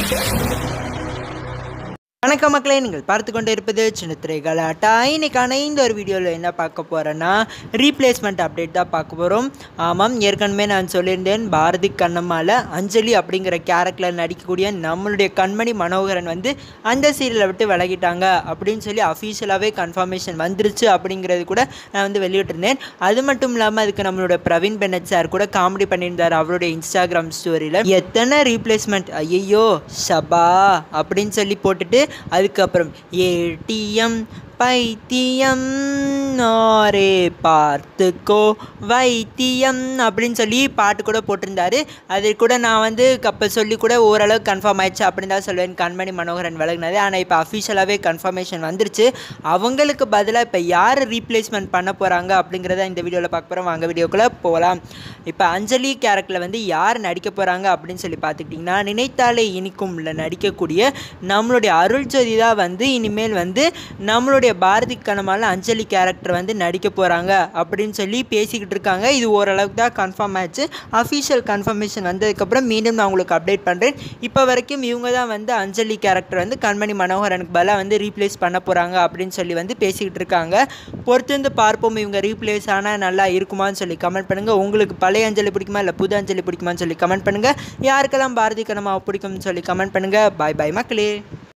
வணக்கம் மக்களே நீங்கள் பார்த்து கொண்டு இருப்பது சின்னத்திரை கலாட்டா இன்னைக்கான இந்த ஒரு வீடியோவில் என்ன பார்க்க போகிறேன்னா ரீப்ளேஸ்மெண்ட் அப்டேட் தான் பார்க்க போகிறோம் ஆமாம் ஏற்கனவே நான் சொல்லியிருந்தேன் பாரதி கண்ணம்மாவில் அஞ்சலி அப்படிங்கிற கேரக்டரில் நடிக்கக்கூடிய நம்மளுடைய கண்மணி மனோகரன் வந்து அந்த சீரியலை விட்டு விலகிட்டாங்க அப்படின்னு சொல்லி அஃபீஷியலாகவே கன்ஃபர்மேஷன் வந்துருச்சு அப்படிங்கிறது கூட நான் வந்து வெளியிட்டிருந்தேன் அது மட்டும் இல்லாமல் அதுக்கு நம்மளோட பிரவீன் பெனட் சார் கூட காமெடி பண்ணியிருந்தார் அவருடைய இன்ஸ்டாகிராம் ஸ்டோரியில் எத்தனை ரீப்ளேஸ்மெண்ட் ஐயோ ஷபா அப்படின்னு சொல்லி போட்டுட்டு அதுக்கப்புறம் ஏடிஎம் பைத்தியம் நாரே பார்த்துக்கோ வைத்தியம் அப்படின்னு சொல்லி பாட்டு கூட போட்டிருந்தாரு அது கூட நான் வந்து அப்போ சொல்லி கூட ஓரளவு கன்ஃபார்ம் ஆயிடுச்சு அப்படின்னு தான் சொல்லுவேன் கண்மணி மனோகரன் விலகினது ஆனால் இப்போ அஃபிஷியலாகவே கன்ஃபர்மேஷன் வந்துருச்சு அவங்களுக்கு பதிலாக இப்போ யார் ரீப்ளேஸ்மெண்ட் பண்ண போகிறாங்க அப்படிங்கிறத இந்த வீடியோவில் பார்க்க போகிறோம் வாங்க வீடியோக்குள்ளே போகலாம் இப்போ அஞ்சலி கேரக்டரில் வந்து யார் நடிக்க போகிறாங்க அப்படின்னு சொல்லி பார்த்துக்கிட்டிங்கன்னா நினைத்தாலே இனிக்கும்ல நடிக்கக்கூடிய நம்மளுடைய அருள் ஜோதி தான் வந்து இனிமேல் வந்து நம்மளுடைய பாரதி கனமால அஞ்சலி கேரக்டர் வந்து நடிக்க போகிறாங்க அப்படின்னு சொல்லி பேசிக்கிட்டு இருக்காங்க இது ஓரளவுக்கு தான் கன்ஃபார்ம் ஆச்சு அஃபிஷியல் கன்ஃபர்மேஷன் வந்ததுக்கப்புறம் மீண்டும் நான் உங்களுக்கு அப்டேட் பண்ணுறேன் இப்போ வரைக்கும் இவங்க தான் வந்து அஞ்சலி கேரக்டர் வந்து கண்மணி மனோகரனுக்கு பதிலாக வந்து ரீப்ளேஸ் பண்ண போகிறாங்க அப்படின்னு சொல்லி வந்து பேசிக்கிட்டு இருக்காங்க பொறுத்திருந்து பார்ப்போம் இவங்க ரீப்ளேஸ் ஆனால் நல்லா இருக்குமான்னு சொல்லி கமெண்ட் பண்ணுங்கள் உங்களுக்கு பழைய அஞ்சலி பிடிக்குமா இல்லை புது அஞ்சலி பிடிக்குமான்னு சொல்லி கமெண்ட் பண்ணுங்கள் யாருக்கெல்லாம் பாரதி கனமாவை பிடிக்கும்னு சொல்லி கமெண்ட் பண்ணுங்கள் பாய் பாய் மக்களே